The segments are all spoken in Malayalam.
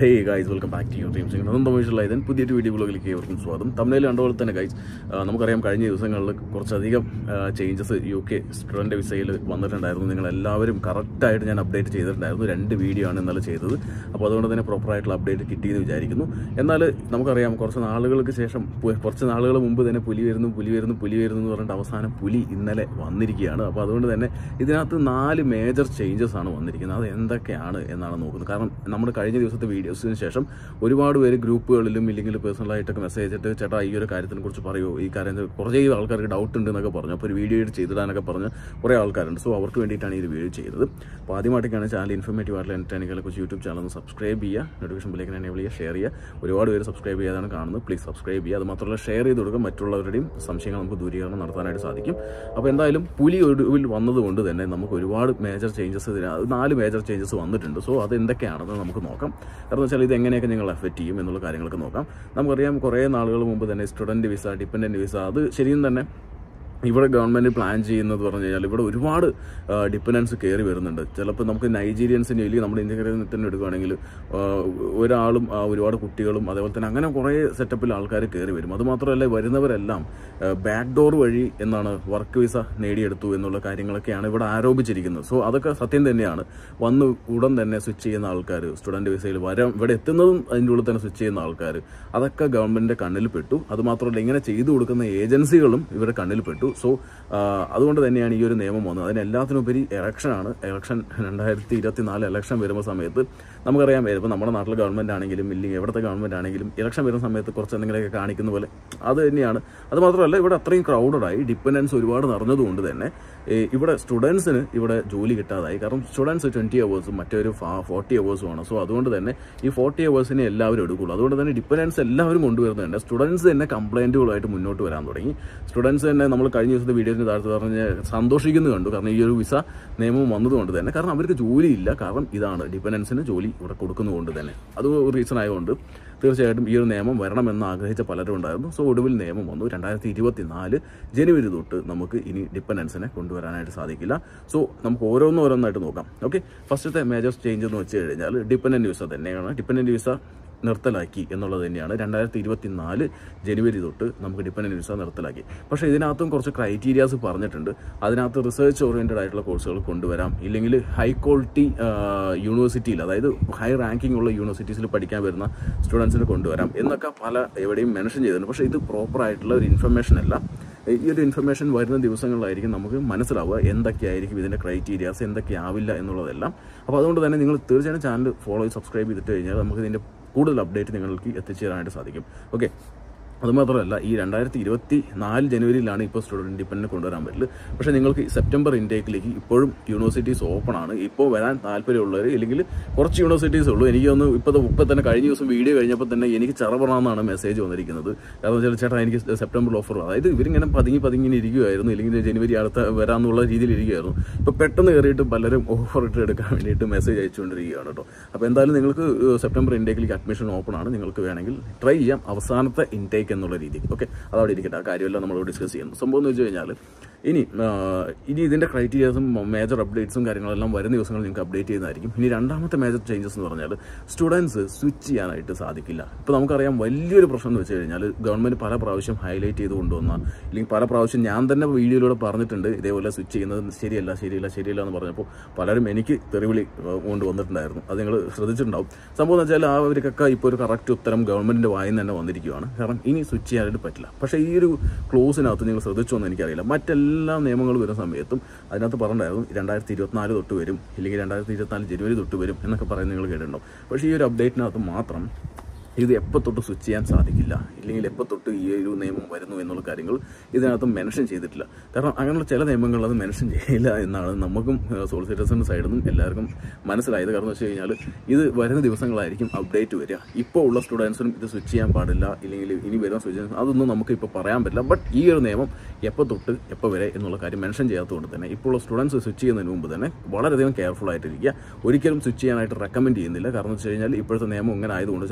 hey guys welcome back to you team sing അതൊന്നും തമിഴിലുള്ള ഇതിന് പുതിയൊരു വീഡിയോ ബ്ലോഗിലേക്ക് ഏവർക്കും സ്വാഗതം തമിഴിൽ കണ്ടപോലെ തന്നെ ഗൈസ് നമുക്കറിയാം കഴിഞ്ഞ ദിവസങ്ങളിൽ കുറച്ചധികം ചേഞ്ചസ് യു കെ സ്റ്റുഡൻറ്റ് വിസയിൽ വന്നിട്ടുണ്ടായിരുന്നു നിങ്ങൾ എല്ലാവരും കറക്റ്റായിട്ട് ഞാൻ അപ്ഡേറ്റ് ചെയ്തിട്ടുണ്ടായിരുന്നു രണ്ട് വീഡിയോ ആണ് ഇന്നലെ ചെയ്തത് അപ്പോൾ അതുകൊണ്ട് തന്നെ പ്രോപ്പറായിട്ടുള്ള അപ്ഡേറ്റ് കിട്ടിയെന്ന് വിചാരിക്കുന്നു എന്നാൽ നമുക്കറിയാം കുറച്ച് നാളുകൾക്ക് ശേഷം പു- കുറച്ച് നാളുകൾ മുമ്പ് തന്നെ പുലി വരുന്നു പുലി വരുന്നു പുലി വരുന്നു എന്ന് പറഞ്ഞിട്ട് അവസാനം പുലി ഇന്നലെ വന്നിരിക്കുകയാണ് അപ്പോൾ അതുകൊണ്ട് തന്നെ ഇതിനകത്ത് നാല് മേജർ ചേഞ്ചസ് ആണ് വന്നിരിക്കുന്നത് അത് എന്തൊക്കെയാണ് എന്നാണ് നോക്കുന്നത് കാരണം നമ്മുടെ കഴിഞ്ഞ ദിവസത്തെ വീഡിയോസിന് ശേഷം ഒരുപാട് പേര് ഗ്രൂപ്പുകളിലും ഇല്ലെങ്കിൽ പേഴ്സണലായിട്ടൊക്കെ മെസ്സേജ് ഇട്ട് ചേട്ടാ ഈ ഒരു കാര്യത്തിനെ കുറിച്ച് പറയുമോ ഈ കാര്യം കുറേ ആൾക്കാർക്ക് ഡൗട്ട് ഉണ്ട് എന്നൊക്കെ പറഞ്ഞു അപ്പോൾ ഒരു വീഡിയോ എഡിറ്റ് ചെയ്തിടാനൊക്കെ പറഞ്ഞ് കുറേ ആൾക്കാരുണ്ട് സോ അവർക്ക് വേണ്ടിയിട്ടാണ് ഈ ഒരു വീഡിയോ ചെയ്തത് അപ്പോൾ ആദ്യമായിട്ടൊക്കെയാണ് ചാനൽ ഇൻഫർമേറ്റീവ് ആയിട്ടുള്ള എൻ്റർടൈനികളെ കുറിച്ച് യൂട്യൂബ് ചാനൽ ഒന്ന് സബ്സ്ക്രൈബ് ചെയ്യുക നോട്ടിഫിക്കേഷൻ ബില്ലേക്ക് എനേബിൾ ചെയ്യുക ഷെയർ ചെയ്യുക ഒരുപാട് പേര് സബ്സ്ക്രൈബ് ചെയ്യാതാണ് കാണുന്നത് പ്ലീസ് സബ്സ്ക്രൈബ് ചെയ്യുക അത് മാത്രമല്ല ഷെയർ ചെയ്ത് കൊടുക്കുക മറ്റുള്ളവരുടെയും സംശയങ്ങൾ നമുക്ക് ദൂരീകരണം നടത്താനായിട്ട് സാധിക്കും അപ്പോൾ എന്തായാലും പുലി ഒടുവിൽ വന്നതുകൊണ്ട് തന്നെ നമുക്ക് ഒരുപാട് മേജർ ചേഞ്ചസ് നാല് മേജർ ചേഞ്ചസ് വന്നിട്ടുണ്ട് സോ അത് എന്തൊക്കെയാണെന്ന് നമുക്ക് നോക്കാം കാരണം വെച്ചാൽ ഇത് എങ്ങനെയൊക്കെ നിങ്ങൾ എഫക്റ്റ് ചെയ്യും എന്നുള്ള കാര്യങ്ങളൊക്കെ നോക്കാം നമുക്കറിയാം കുറേ നാളുകൾ മുമ്പ് തന്നെ സ്റ്റുഡൻറ്റ് വിസ ഡിപ്പെൻഡൻറ്റ് വിസ അത് ശരിയും തന്നെ ഇവിടെ ഗവൺമെൻറ് പ്ലാൻ ചെയ്യുന്നത് പറഞ്ഞു കഴിഞ്ഞാൽ ഇവിടെ ഒരുപാട് ഡിപ്പെൻഡൻസ് കയറി വരുന്നുണ്ട് ചിലപ്പോൾ നമുക്ക് നൈജീരിയൻസിൻ്റെ അല്ലെങ്കിൽ നമ്മുടെ ഇന്ത്യക്കാരെ തന്നെ എടുക്കുകയാണെങ്കിൽ ആ, ഒരാളും ആ, ഒരുപാട് കുട്ടികളും അതേപോലെ തന്നെ അങ്ങനെ കുറേ സെറ്റപ്പിൽ ആൾക്കാർ കയറി വരും അതുമാത്രമല്ല വരുന്നവരെല്ലാം ബാക്ക് ഡോർ വഴി എന്നാണ് വർക്ക് വിസ നേടിയെടുത്തു എന്നുള്ള കാര്യങ്ങളൊക്കെയാണ് ഇവിടെ ആരോപിച്ചിരിക്കുന്നത് സോ അതൊക്കെ സത്യം തന്നെയാണ് വന്ന് ഉടൻ തന്നെ സ്വിച്ച് ചെയ്യുന്ന ആൾക്കാർ സ്റ്റുഡൻറ്റ് വിസയിൽ വരാൻ ഇവിടെ എത്തുന്നതും അതിൻ്റെ ഉള്ളിൽ തന്നെ സ്വിച്ച് ചെയ്യുന്ന ആൾക്കാർ അതൊക്കെ ഗവൺമെൻറ്റിൻ്റെ കണ്ണിൽ പെട്ടു അതുമാത്രമല്ല ഇങ്ങനെ ചെയ്തു കൊടുക്കുന്ന ഏജൻസികളും ഇവരുടെ കണ്ണിൽ പെട്ടു സോ അതുകൊണ്ട് തന്നെയാണ് ഈ ഒരു നിയമം വന്നത് അതിന് എല്ലാത്തിനുപരി ഇലക്ഷനാണ് ഇലക്ഷൻ രണ്ടായിരത്തി ഇരുപത്തി നാല് ഇലക്ഷൻ വരുന്ന സമയത്ത് നമുക്കറിയാം ഇപ്പോൾ നമ്മുടെ നാട്ടിലെ ഗവൺമെൻറ് ആണെങ്കിലും ഇല്ലെങ്കിൽ എവിടുത്തെ ഗവൺമെൻറ് ആണെങ്കിലും ഇലക്ഷൻ വരുന്ന സമയത്ത് കുറച്ച് എന്തെങ്കിലുമൊക്കെ കാണിക്കുന്ന പോലെ അത് തന്നെയാണ് അത് മാത്രമല്ല ഇവിടെ അത്രയും ക്രൗഡഡായി ഡിപ്പെൻഡൻസ് ഒരുപാട് നിറഞ്ഞതുകൊണ്ട് തന്നെ ഈ ഇവിടെ സ്റ്റുഡൻസിന് ഇവിടെ ജോലി കിട്ടാതായി കാരണം സ്റ്റുഡൻസ് ട്വൻറ്റി അവേഴ്സും മറ്റൊരു ഫോർട്ടി അവേഴ്സും ആണ് സോ അതുകൊണ്ട് തന്നെ ഈ ഫോർട്ടി അവേഴ്സിനെ എല്ലാവരും എടുക്കുള്ളൂ അതുകൊണ്ട് തന്നെ ഡിപ്പെൻഡൻസ് എല്ലാവരും കൊണ്ടുവരുന്നുണ്ട് സ്റ്റുഡൻസ് തന്നെ കംപ്ലൈൻറ്റുകളായിട്ട് മുന്നോട്ട് വരാൻ തുടങ്ങി സ്റ്റുഡൻസ് തന്നെ നമ്മൾ കഴിഞ്ഞ ദിവസത്തെ വീഡിയോസിന് താഴ്ത്ത് പറഞ്ഞ് സന്തോഷിക്കുന്നു കണ്ടു കാരണം ഈ ഒരു വിസ നിയമം വന്നതുകൊണ്ട് തന്നെ കാരണം അവർക്ക് ജോലിയില്ല കാരണം ഇതാണ് ഡിപ്പെൻഡൻസിന് ജോലി ഇവിടെ കൊടുക്കുന്നതുകൊണ്ട് തന്നെ അത് ഒരു റീസൺ ആയതുകൊണ്ട് തീർച്ചയായിട്ടും ഈ ഒരു നിയമം വരണമെന്ന് ആഗ്രഹിച്ച പലരും ഉണ്ടായിരുന്നു സോ ഒടുവിൽ നിയമം വന്നു രണ്ടായിരത്തി ഇരുപത്തി നാല് ജനുവരി തൊട്ട് നമുക്ക് ഇനി ഡിപ്പെൻഡൻസിനെ കൊണ്ടുവരാനായിട്ട് സാധിക്കില്ല സോ നമുക്ക് ഓരോന്നും ഓരോന്നായിട്ട് നോക്കാം ഓക്കെ ഫസ്റ്റത്തെ മേജർ ചേഞ്ച് എന്ന് വെച്ച് കഴിഞ്ഞാൽ ഡിപ്പെൻഡൻറ്റ് വിസ തന്നെയാണ് ഡിപ്പെൻഡൻറ്റ് വിസ നിർത്തലാക്കി എന്നുള്ളത് തന്നെയാണ് രണ്ടായിരത്തി ഇരുപത്തി നാല് ജനുവരി തൊട്ട് നമുക്ക് ഡിപ്പെൻഡൻറ്റ് വിസ നിർത്തലാക്കി പക്ഷേ ഇതിനകത്തും കുറച്ച് ക്രൈറ്റീരിയാസ് പറഞ്ഞിട്ടുണ്ട് അതിനകത്ത് റിസർച്ച് ഓറിയൻറ്റഡ് ആയിട്ടുള്ള കോഴ്സുകൾ കൊണ്ടുവരാം ഇല്ലെങ്കിൽ ഹൈ ക്വാളിറ്റി യൂണിവേഴ്സിറ്റിയിൽ അതായത് ഹൈ റാങ്കിങ് ഉള്ള യൂണിവേഴ്സിറ്റീസിൽ പഠിക്കാൻ വരുന്ന സ്റ്റുഡൻസിന് കൊണ്ടുവരാം എന്നൊക്കെ പല എവിടെയും മെൻഷൻ ചെയ്തിട്ടുണ്ട് പക്ഷേ ഇത് പ്രോപ്പർ ആയിട്ടുള്ള ഒരു ഇൻഫർമേഷൻ അല്ല ഈ ഒരു ഇൻഫർമേഷൻ വരുന്ന ദിവസങ്ങളിലായിരിക്കും നമുക്ക് മനസ്സിലാവുക എന്തൊക്കെയായിരിക്കും ഇതിൻ്റെ ക്രൈറ്റീരിയാസ് എന്തൊക്കെയാവില്ല എന്നുള്ളതെല്ലാം അപ്പോൾ അതുകൊണ്ട് തന്നെ നിങ്ങൾ തീർച്ചയായും ചാനൽ ഫോളോ ചെയ്ത് സബ്സ്ക്രൈബ് ചെയ്തിട്ട് കഴിഞ്ഞാൽ നമുക്ക് ഇതിൻ്റെ കൂടുതൽ അപ്ഡേറ്റ് നിങ്ങൾക്ക് എത്തിച്ചേരാനായിട്ട് സാധിക്കും ഓക്കെ അതുമാത്രമല്ല ഈ രണ്ടായിരത്തി ഇരുപത്തി നാല് ജനുവരിയിലാണ് ഇപ്പോൾ സ്റ്റുഡൻറ്റ് ഡിപ്പെൻഡിനെ കൊണ്ടുവരാൻ പറ്റില്ല പക്ഷേ നിങ്ങൾക്ക് സെപ്റ്റംബർ ഇൻടേക്കിലേക്ക് ഇപ്പോഴും യൂണിവേഴ്സിറ്റീസ് ഓപ്പൺ ആണ് ഇപ്പോൾ വരാൻ താല്പര്യമുള്ളവർ ഇല്ലെങ്കിൽ കുറച്ച് യൂണിവേഴ്സിറ്റീസ് ഉള്ളൂ എനിക്ക് ഒന്ന് ഇപ്പോൾ ഇപ്പോൾ തന്നെ കഴിഞ്ഞ ദിവസം വീഡിയോ കഴിഞ്ഞപ്പോൾ തന്നെ എനിക്ക് ചറപറാന്നാണ് മെസ്സേജ് വന്നിരിക്കുന്നത് കാരണം വെച്ചാൽ ചേട്ടാ എനിക്ക് സെപ്റ്റംബർ ഓഫർ അതായത് ഇവരിങ്ങനെ പതുങ്ങി പതുങ്ങി ഇങ്ങനെ ഇരിക്കുമായിരുന്നു ഇല്ലെങ്കിൽ ജനുവരി അടുത്ത വരാമെന്നുള്ള രീതിയിൽ ഇരിക്കുമായിരുന്നു ഇപ്പോൾ പെട്ടെന്ന് കയറിയിട്ട് പലരും ഓഫർ ഇട്ട് എടുക്കാൻ വേണ്ടിയിട്ട് മെസ്സേജ് അയച്ചുകൊണ്ടിരിക്കുകയാണ് കേട്ടോ അപ്പോൾ എന്തായാലും നിങ്ങൾക്ക് സെപ്റ്റംബർ ഇൻടേക്കിലേക്ക് അഡ്മിഷൻ ഓപ്പൺ ആണ് നിങ്ങൾക്ക് വേണമെങ്കിൽ ട്രൈ ചെയ്യാം അവസാനത്തെ ഇൻടേക്ക് എന്നുള്ള രീതിക്ക് ഓക്കെ അതവിടെ ഇരിക്കട്ടെ ആ കാര്യമെല്ലാം നമ്മൾ ഡിസ്കസ് ചെയ്യുന്നു സംഭവം എന്ന് വെച്ച് കഴിഞ്ഞാൽ ഇനി ആ, ഇനി ഇതിൻ്റെ ക്രൈറ്റീരിയാസും മേജർ അപ്ഡേറ്റ്സും കാര്യങ്ങളെല്ലാം വരുന്ന ദിവസങ്ങളിൽ നിങ്ങൾക്ക് അപ്ഡേറ്റ് ചെയ്യുന്നതായിരിക്കും ഇനി രണ്ടാമത്തെ മേജർ ചേഞ്ചസ് എന്ന് പറഞ്ഞാൽ സ്റ്റുഡൻസ് സ്വിച്ച് ചെയ്യാനായിട്ട് സാധിക്കില്ല ഇപ്പോൾ നമുക്കറിയാം വലിയൊരു പ്രശ്നം എന്ന് വെച്ച് കഴിഞ്ഞാൽ ഗവൺമെൻറ് പല പ്രാവശ്യം ഹൈലൈറ്റ് ചെയ്ത് കൊണ്ടുവന്ന അല്ലെങ്കിൽ പല പ്രാവശ്യം ഞാൻ തന്നെ വീഡിയോയിലൂടെ പറഞ്ഞിട്ടുണ്ട് ഇതേപോലെ സ്വിച്ച് ചെയ്യുന്നത് ശരിയല്ല ശരിയല്ല ശരിയല്ല എന്ന് പറഞ്ഞപ്പോൾ പലരും എനിക്ക് തെറിവിളി ആ, കൊണ്ടുവന്നിട്ടുണ്ടായിരുന്നു അത് നിങ്ങൾ ശ്രദ്ധിച്ചിട്ടുണ്ടാവും സംഭവം എന്ന് വെച്ചാൽ ആ അവർക്കൊക്കെ ഇപ്പോൾ ഒരു കറക്റ്റ് ഉത്തരം ഗവൺമെൻറ്റിൻ്റെ വായിൽ നിന്ന് തന്നെ വന്നിരിക്കുകയാണ് കാരണം ഇനി സ്വിച്ച് ചെയ്യാനായിട്ട് പറ്റില്ല പക്ഷേ ഈ ഒരു ക്ലോസിനകത്ത് നിങ്ങൾ ശ്രദ്ധിച്ചോ എന്ന് എനിക്കറിയില്ല മറ്റെല്ലാ നിയമങ്ങളും വരുന്ന സമയത്തും അതിനകത്ത് പറഞ്ഞിട്ടുണ്ടായിരുന്നു രണ്ടായിരത്തി ഇരുപത്തിനാല് തൊട്ട് വരും ഇല്ലെങ്കിൽ രണ്ടായിരത്തി ഇരുപത്തിനാല് ജനുവരി തൊട്ട് വരും എന്നൊക്കെ പറയുന്നത് നിങ്ങൾ കേട്ടിട്ടുണ്ടാവും പക്ഷേ ഈ ഒരു അപ്ഡേറ്റിനകത്ത് മാത്രം ഇത് എപ്പോൾ തൊട്ട് സ്വിച്ച് ചെയ്യാൻ സാധിക്കില്ല ഇല്ലെങ്കിൽ എപ്പോൾ തൊട്ട് ഈ ഒരു നിയമം വരുന്നു എന്നുള്ള കാര്യങ്ങൾ ഇതിനകത്ത് മെൻഷൻ ചെയ്തിട്ടില്ല കാരണം അങ്ങനെയുള്ള ചില നിയമങ്ങൾ അത് മെൻഷൻ ചെയ്യില്ല എന്നാണ് നമുക്കും സോളിസിറ്റേഴ്സിൻ്റെ സൈഡിൽ നിന്നും എല്ലാവർക്കും മനസ്സിലായത് കാരണം എന്ന് വെച്ച് കഴിഞ്ഞാൽ ഇത് വരുന്ന ദിവസങ്ങളായിരിക്കും അപ്ഡേറ്റ് വരിക ഇപ്പോൾ ഉള്ള സ്റ്റുഡൻസിനും ഇത് സ്വിച്ച് ചെയ്യാൻ പാടില്ല ഇല്ലെങ്കിൽ ഇനി വരുന്ന സ്വിച്ച് അതൊന്നും നമുക്ക് ഇപ്പോൾ പറയാൻ പറ്റില്ല ബട്ട് ഈ ഒരു നിയമം എപ്പോൾ തൊട്ട് എപ്പോൾ വരെ എന്നുള്ള കാര്യം മെൻഷൻ ചെയ്യാത്തതുകൊണ്ട് തന്നെ ഇപ്പോൾ ഉള്ള സ്റ്റുഡൻസ് സ്വിച്ച് ചെയ്യുന്നതിന് മുമ്പ് തന്നെ വളരെയധികം കെയർഫുൾ ആയിട്ടിരിക്കുക ഒരിക്കലും സ്വിച്ച് ചെയ്യാനായിട്ട് റെക്കമെൻഡ് ചെയ്യുന്നില്ല കാരണം എന്ന് വെച്ച് കഴിഞ്ഞാൽ ഇപ്പോഴത്തെ നിയമം ഇങ്ങനെ ആയതുകൊണ്ട് ചിലപ്പോൾ നിങ്ങൾ ബാക്ക്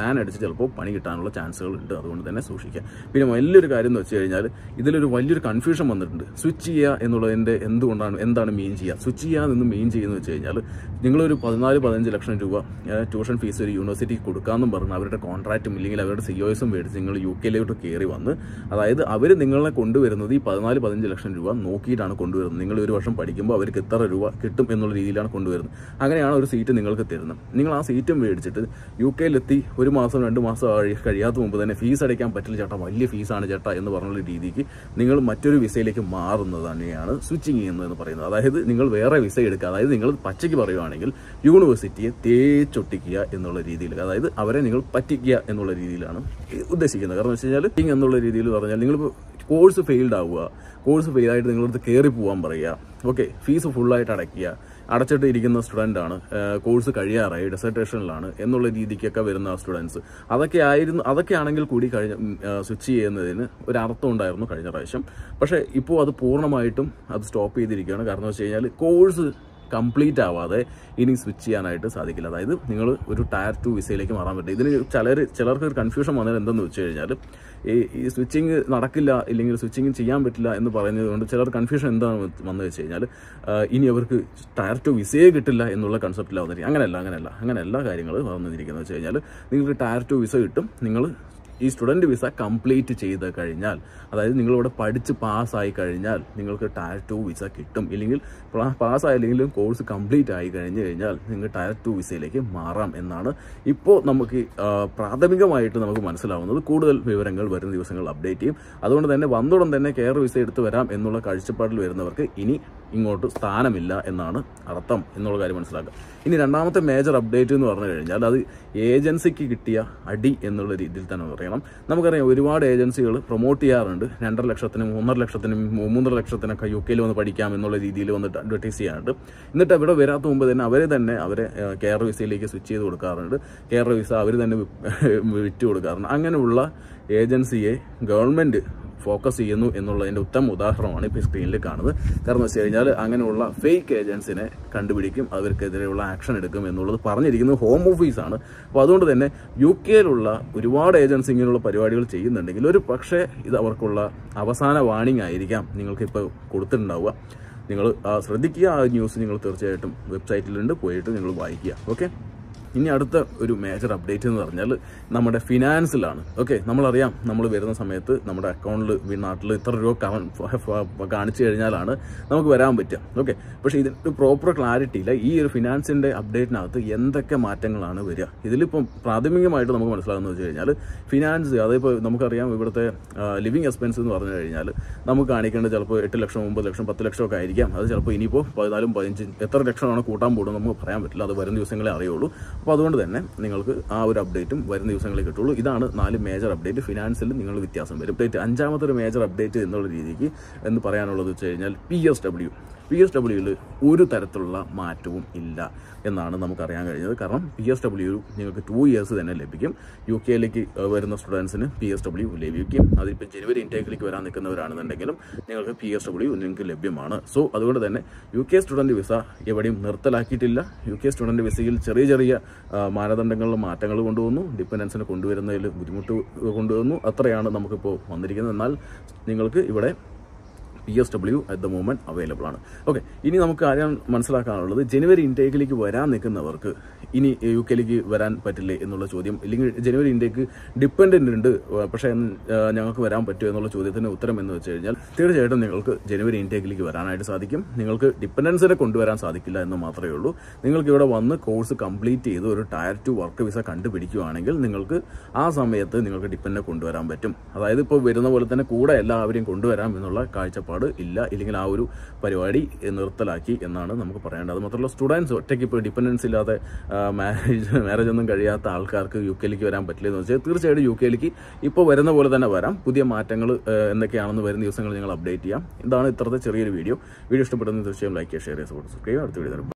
ബാൻ അടിച്ച് ചിലപ്പോൾ പണി കിട്ടാനുള്ള ചാൻസുകൾ ഉണ്ട് അതുകൊണ്ട് തന്നെ സൂക്ഷിക്കുക പിന്നെ വലിയൊരു കാര്യം എന്ന് വെച്ച് കഴിഞ്ഞാൽ ഇതിലൊരു വലിയൊരു കൺഫ്യൂഷൻ വന്നിട്ടുണ്ട് സ്വിച്ച് ചെയ്യുക എന്നുള്ളതിൻ്റെ എന്തുകൊണ്ടാണ് എന്താണ് മെയിൻ ചെയ്യുക സ്വിച്ച് ചെയ്യുക എന്ന് മെയിൻ ചെയ്യുന്നത് വെച്ച് കഴിഞ്ഞാൽ നിങ്ങളൊരു പതിനാല് പതിനഞ്ച് ലക്ഷം രൂപ ഏഹ്, ട്യൂഷൻ ഫീസ് ഒരു യൂണിവേഴ്സിറ്റിക്ക് കൊടുക്കാമെന്നും പറഞ്ഞ് അവരുടെ കോൺട്രാക്റ്റും ഇല്ലെങ്കിൽ അവരുടെ സി ഒ എസും മേടിച്ച് നിങ്ങൾ യു കെയിലോട്ട് കയറി വന്ന് അതായത് അവർ നിങ്ങളെ കൊണ്ടുവരുന്നത് ഈ പതിനാല് പതിനഞ്ച് ലക്ഷം രൂപ നോക്കിയിട്ടാണ് കൊണ്ടുവരുന്നത് നിങ്ങൾ ഒരു വർഷം പഠിക്കുമ്പോൾ അവർക്ക് എത്ര രൂപ കിട്ടും എന്നുള്ള രീതിയിലാണ് കൊണ്ടുവരുന്നത് അങ്ങനെയാണ് ഒരു സീറ്റ് നിങ്ങൾക്ക് തരുന്നത് നിങ്ങൾ ആ സീറ്റും മേടിച്ചിട്ട് യു കെയിലെത്തി ഒരു മാസം രണ്ട് മാസം കഴി- കഴിയാത്ത മുമ്പ് തന്നെ ഫീസ് അടയ്ക്കാൻ പറ്റില്ല ചേട്ടാ വലിയ ഫീസാണ് ചേട്ടാ എന്ന് പറഞ്ഞുള്ള രീതിക്ക് നിങ്ങൾ മറ്റൊരു വിസയിലേക്ക് മാറുന്നത് തന്നെയാണ് സ്വിച്ചിങ് ചെയ്യുന്നത് എന്ന് പറയുന്നത് അതായത് നിങ്ങൾ വേറെ വിസ എടുക്കുക അതായത് നിങ്ങൾ പച്ചയ്ക്ക് പറയുവാണെങ്കിൽ യൂണിവേഴ്സിറ്റിയെ തേച്ചൊട്ടിക്കുക എന്നുള്ള രീതിയിൽ അതായത് അവരെ നിങ്ങൾ പറ്റിക്കുക എന്നുള്ള രീതിയിലാണ് ഉദ്ദേശിക്കുന്നത് കാരണം വെച്ച് കഴിഞ്ഞാൽ ടിങ് എന്നുള്ള രീതിയിൽ പറഞ്ഞാൽ നിങ്ങളിപ്പോൾ കോഴ്സ് ഫെയിൽഡ് ആവുക കോഴ്സ് ഫെയിൽ ആയിട്ട് നിങ്ങളടുത്ത് കയറി പോകാൻ പറയുക ഓക്കെ ഫീസ് ഫുള്ളായിട്ട് അടയ്ക്കുക അടച്ചിട്ട് ഇരിക്കുന്ന സ്റ്റുഡൻ്റ് ആണ് കോഴ്സ് കഴിയാറായി ഡെസർട്ടേഷനിലാണ് എന്നുള്ള രീതിക്കൊക്കെ വരുന്ന സ്റ്റുഡൻസ് അതൊക്കെ ആയിരുന്നു അതൊക്കെ ആണെങ്കിൽ കൂടി കഴിഞ്ഞ സ്വിച്ച് ചെയ്യുന്നതിന് ഒരു അർത്ഥം ഉണ്ടായിരുന്നു കഴിഞ്ഞ പ്രാവശ്യം പക്ഷേ ഇപ്പോൾ അത് പൂർണ്ണമായിട്ടും അത് സ്റ്റോപ്പ് ചെയ്തിരിക്കുകയാണ് കാരണം വെച്ച് കഴിഞ്ഞാൽ കോഴ്സ് കംപ്ലീറ്റ് ആവാതെ ഇനി സ്വിച്ച് ചെയ്യാനായിട്ട് സാധിക്കില്ല അതായത് നിങ്ങൾ ഒരു ടയർ ടു വിസയിലേക്ക് മാറാൻ പറ്റില്ല ഇതിന് ചിലർ ചിലർക്ക് ഒരു കൺഫ്യൂഷൻ വന്നത് എന്തെന്ന് വെച്ച് കഴിഞ്ഞാൽ ഈ ഈ സ്വിച്ചിങ് നടക്കില്ല ഇല്ലെങ്കിൽ സ്വിച്ചിങ് ചെയ്യാൻ പറ്റില്ല എന്ന് പറയുന്നത് കൊണ്ട് ചിലർ കൺഫ്യൂഷൻ എന്താണ് വന്നു വെച്ച് കഴിഞ്ഞാൽ ഇനി അവർക്ക് ടയർ ടു വിസയെ കിട്ടില്ല എന്നുള്ള കൺസെപ്റ്റിലാവുന്നില്ല അങ്ങനെയല്ല അങ്ങനെയല്ല അങ്ങനെയല്ല കാര്യങ്ങൾ വന്നിരിക്കുന്നത് വെച്ച് കഴിഞ്ഞാൽ നിങ്ങൾക്ക് ടയർ ടു വിസ കിട്ടും നിങ്ങൾ ഈ സ്റ്റുഡൻറ് വിസ കംപ്ലീറ്റ് ചെയ്ത് കഴിഞ്ഞാൽ അതായത് നിങ്ങളിവിടെ പഠിച്ച് പാസ്സായി കഴിഞ്ഞാൽ നിങ്ങൾക്ക് ടയർ ടു വിസ കിട്ടും ഇല്ലെങ്കിൽ പാസ്സായില്ലെങ്കിലും കോഴ്സ് കംപ്ലീറ്റ് ആയി കഴിഞ്ഞ് കഴിഞ്ഞാൽ നിങ്ങൾക്ക് ടയർ ടു വിസയിലേക്ക് മാറാം എന്നാണ് ഇപ്പോൾ നമുക്ക് ആ, പ്രാഥമികമായിട്ട് നമുക്ക് മനസ്സിലാവുന്നത് കൂടുതൽ വിവരങ്ങൾ വരുന്ന ദിവസങ്ങളിൽ അപ്ഡേറ്റ് ചെയ്യും അതുകൊണ്ട് തന്നെ വന്നോടൻ തന്നെ കെയർ വിസ എടുത്ത് വരാം എന്നുള്ള കാഴ്ചപ്പാടിൽ വരുന്നവർക്ക് ഇനി ഇങ്ങോട്ട് സ്ഥാനമില്ല എന്നാണ് അർത്ഥം എന്നുള്ള കാര്യം മനസ്സിലാക്കുക ഇനി രണ്ടാമത്തെ മേജർ അപ്ഡേറ്റ് എന്ന് പറഞ്ഞു കഴിഞ്ഞാൽ അത് ഏജൻസിക്ക് കിട്ടിയ അടി എന്നുള്ള രീതിയിൽ തന്നെ പറയണം നമുക്കറിയാം ഒരുപാട് ഏജൻസികൾ പ്രൊമോട്ട് ചെയ്യാറുണ്ട് രണ്ടര ലക്ഷത്തിനും മൂന്നര ലക്ഷത്തിനും മൂന്നര ലക്ഷത്തിനൊക്കെ യു കെയിൽ വന്ന് പഠിക്കാം എന്നുള്ള രീതിയിൽ വന്നിട്ട് അഡ്വർട്ടൈസ് ചെയ്യാറുണ്ട് എന്നിട്ട് അവിടെ വരാത്ത മുമ്പ് തന്നെ അവരെ തന്നെ അവരെ കെയർ വിസയിലേക്ക് സ്വിച്ച് ചെയ്ത് കൊടുക്കാറുണ്ട് കെയർ വിസ അവർ തന്നെ വി- വിറ്റ് കൊടുക്കാറുണ്ട് അങ്ങനെയുള്ള ഏജൻസിയെ ഗവൺമെൻറ് ഫോക്കസ് ചെയ്യുന്നു എന്നുള്ളതിൻ്റെ ഉത്തമ ഉദാഹരണമാണ് ഇപ്പോൾ സ്ക്രീനിൽ കാണുന്നത് കാരണം വെച്ച് കഴിഞ്ഞാൽ അങ്ങനെയുള്ള ഫേക്ക് ഏജൻസിനെ കണ്ടുപിടിക്കും അവർക്കെതിരെയുള്ള ആക്ഷൻ എടുക്കും എന്നുള്ളത് പറഞ്ഞിരിക്കുന്നത് ഹോം ഓഫീസാണ് അപ്പോൾ അതുകൊണ്ട് തന്നെ യു കെയിലുള്ള ഒരുപാട് ഏജൻസി ഇങ്ങനെയുള്ള പരിപാടികൾ ചെയ്യുന്നുണ്ടെങ്കിൽ ഒരു പക്ഷേ ഇത് അവർക്കുള്ള അവസാന വാണിംഗ് ആയിരിക്കാം നിങ്ങൾക്കിപ്പോൾ കൊടുത്തിട്ടുണ്ടാവുക നിങ്ങൾ ശ്രദ്ധിക്കുക ആ ന്യൂസ് നിങ്ങൾ തീർച്ചയായിട്ടും വെബ്സൈറ്റിലുണ്ട് പോയിട്ട് നിങ്ങൾ വായിക്കുക ഓക്കെ ഇനി അടുത്ത ഒരു മേജർ അപ്ഡേറ്റ് എന്ന് പറഞ്ഞാൽ നമ്മുടെ ഫിനാൻസിലാണ് ഓക്കെ നമ്മളറിയാം നമ്മൾ വരുന്ന സമയത്ത് നമ്മുടെ അക്കൗണ്ടിൽ നാട്ടിൽ ഇത്ര രൂപ കാ- ഫ- കാണിച്ചു കഴിഞ്ഞാലാണ് നമുക്ക് വരാൻ പറ്റുക ഓക്കെ പക്ഷേ ഇതിന് പ്രോപ്പർ ക്ലാരിറ്റി ഇല്ല ഈ ഒരു ഫിനാൻസിൻ്റെ അപ്ഡേറ്റിനകത്ത് എന്തൊക്കെ മാറ്റങ്ങളാണ് വരിക ഇതിലിപ്പം പ്രാഥമികമായിട്ട് നമുക്ക് മനസ്സിലാകുന്നത് വെച്ച് കഴിഞ്ഞാൽ ഫിനാൻസ് അതിപ്പോൾ നമുക്കറിയാം ഇവിടുത്തെ ലിവിങ് എക്സ്പെൻസ് എന്ന് പറഞ്ഞു കഴിഞ്ഞാൽ നമുക്ക് കാണിക്കേണ്ടത് ചിലപ്പോൾ എട്ട് ലക്ഷം ഒമ്പത് ലക്ഷം പത്ത് ലക്ഷം ഒക്കെ ആയിരിക്കാം അത് ചിലപ്പോൾ ഇനിയിപ്പോൾ പതിനാലും പതിനഞ്ചും എത്ര ലക്ഷമാണ് കൂട്ടാൻ പോകുന്നത് നമുക്ക് പറയാൻ പറ്റില്ല അത് വരും ദിവസങ്ങളെ അറിയുള്ളൂ അപ്പോൾ അതുകൊണ്ട് തന്നെ നിങ്ങൾക്ക് ആ ഒരു അപ്ഡേറ്റും വരും ദിവസങ്ങളെ കിട്ടുള്ളൂ ഇതാണ് നാല് മേജർ അപ്ഡേറ്റ് ഫിനാൻസിൽ നിങ്ങൾ വ്യത്യാസം വരും അപ്ഡേറ്റ് അഞ്ചാമത്തെ ഒരു മേജർ അപ്ഡേറ്റ് എന്നുള്ള രീതിക്ക് എന്ന് പറയാനുള്ളത് വെച്ച് കഴിഞ്ഞാൽ P S W P S ഡബ്ല്യുവിൽ ഒരു തരത്തിലുള്ള മാറ്റവും ഇല്ല എന്നാണ് നമുക്കറിയാൻ കഴിഞ്ഞത് കാരണം പി എസ് ഡബ്ല്യു നിങ്ങൾക്ക് ടു ഇയേഴ്സ് തന്നെ ലഭിക്കും യു കെയിലേക്ക് വരുന്ന സ്റ്റുഡൻസിന് പി എസ് ഡബ്ല്യു ലഭിക്കും അതിപ്പോൾ ജനുവരി ഇൻടേക്കിലേക്ക് വരാൻ നിൽക്കുന്നവരാണെന്നുണ്ടെങ്കിലും നിങ്ങൾക്ക് പി എസ് ഡബ്ല്യു നിങ്ങൾക്ക് ലഭ്യമാണ് സോ അതുകൊണ്ട് തന്നെ യു കെ സ്റ്റുഡൻറ്റ് വിസ എവിടെയും നിർത്തലാക്കിയിട്ടില്ല യു കെ സ്റ്റുഡൻറ്റ് വിസയിൽ ചെറിയ ചെറിയ ആ, മാനദണ്ഡങ്ങളിൽ മാറ്റങ്ങൾ കൊണ്ടുവന്നു ഡിപ്പെൻഡൻസിനെ കൊണ്ടുവരുന്നതിൽ ബുദ്ധിമുട്ട് കൊണ്ടുവന്നു അത്രയാണ് നമുക്കിപ്പോൾ വന്നിരിക്കുന്നത് എന്നാൽ നിങ്ങൾക്ക് ഇവിടെ P S W at the moment available ആണ് ഓക്കെ ഇനി നമുക്ക് കാര്യം മനസ്സിലാക്കാനുള്ളത് ജനുവരി ഇൻടേക്കിലേക്ക് വരാൻ നിൽക്കുന്നവർക്ക് ഇനി യു കെയിലേക്ക് വരാൻ പറ്റില്ലേ എന്നുള്ള ചോദ്യം ഇല്ലെങ്കിൽ ജനുവരി ഇൻടേക്ക് ഡിപ്പെൻഡൻ്റ് ഉണ്ട് പക്ഷേ ആ, ഞങ്ങൾക്ക് വരാൻ പറ്റുമോ എന്നുള്ള ചോദ്യത്തിന് ഉത്തരം എന്ന് വെച്ച് കഴിഞ്ഞാൽ തീർച്ചയായിട്ടും നിങ്ങൾക്ക് ജനുവരി ഇൻടേക്കിലേക്ക് വരാനായിട്ട് സാധിക്കും നിങ്ങൾക്ക് ഡിപ്പെൻഡൻസിനെ കൊണ്ടുവരാൻ സാധിക്കില്ല എന്ന് മാത്രമേ ഉള്ളൂ നിങ്ങൾക്ക് ഇവിടെ വന്ന് കോഴ്സ് കംപ്ലീറ്റ് ചെയ്ത് ഒരു ടയർ ടു വർക്ക് വിസ കണ്ടുപിടിക്കുകയാണെങ്കിൽ നിങ്ങൾക്ക് ആ സമയത്ത് നിങ്ങൾക്ക് ഡിപ്പെൻഡിനെ കൊണ്ടുവരാൻ പറ്റും അതായത് ഇപ്പോൾ വരുന്ന പോലെ തന്നെ കൂടെ എല്ലാവരെയും കൊണ്ടുവരാം എന്നുള്ള കാഴ്ചപ്പാട് ഇല്ല ഇല്ലെങ്കിൽ ആ ഒരു പരിപാടി നിർത്തലാക്കി എന്നാണ് നമുക്ക് പറയേണ്ടത് അത് മാത്രമല്ല സ്റ്റുഡൻസ് ഒറ്റയ്ക്ക് ഇപ്പോൾ ഡിപ്പെൻഡൻസ് ഇല്ലാതെ മാരേജ് മാരേജ് ഒന്നും കഴിയാത്ത ആൾക്കാർക്ക് യു കെയിലേക്ക് വരാൻ പറ്റില്ല എന്ന് വെച്ചാൽ തീർച്ചയായിട്ടും യു കെയിലേക്ക് ഇപ്പോൾ വരുന്ന പോലെ തന്നെ വരാം പുതിയ മാറ്റങ്ങൾ എന്തൊക്കെയാണെന്ന് വരുന്ന ദിവസങ്ങളിൽ ഞങ്ങൾ അപ്ഡേറ്റ് ചെയ്യാം ഇതാണ് ഇത്രത്തെ ചെറിയൊരു വീഡിയോ വീഡിയോ ഇഷ്ടപ്പെടുന്ന തീർച്ചയായും ലൈക്ക് ചെയ്യുക ഷെയർ ചെയ്യുക സപ്പോർട്ട് സബ്സ്ക്രൈബ് അടുത്ത വീഡിയോ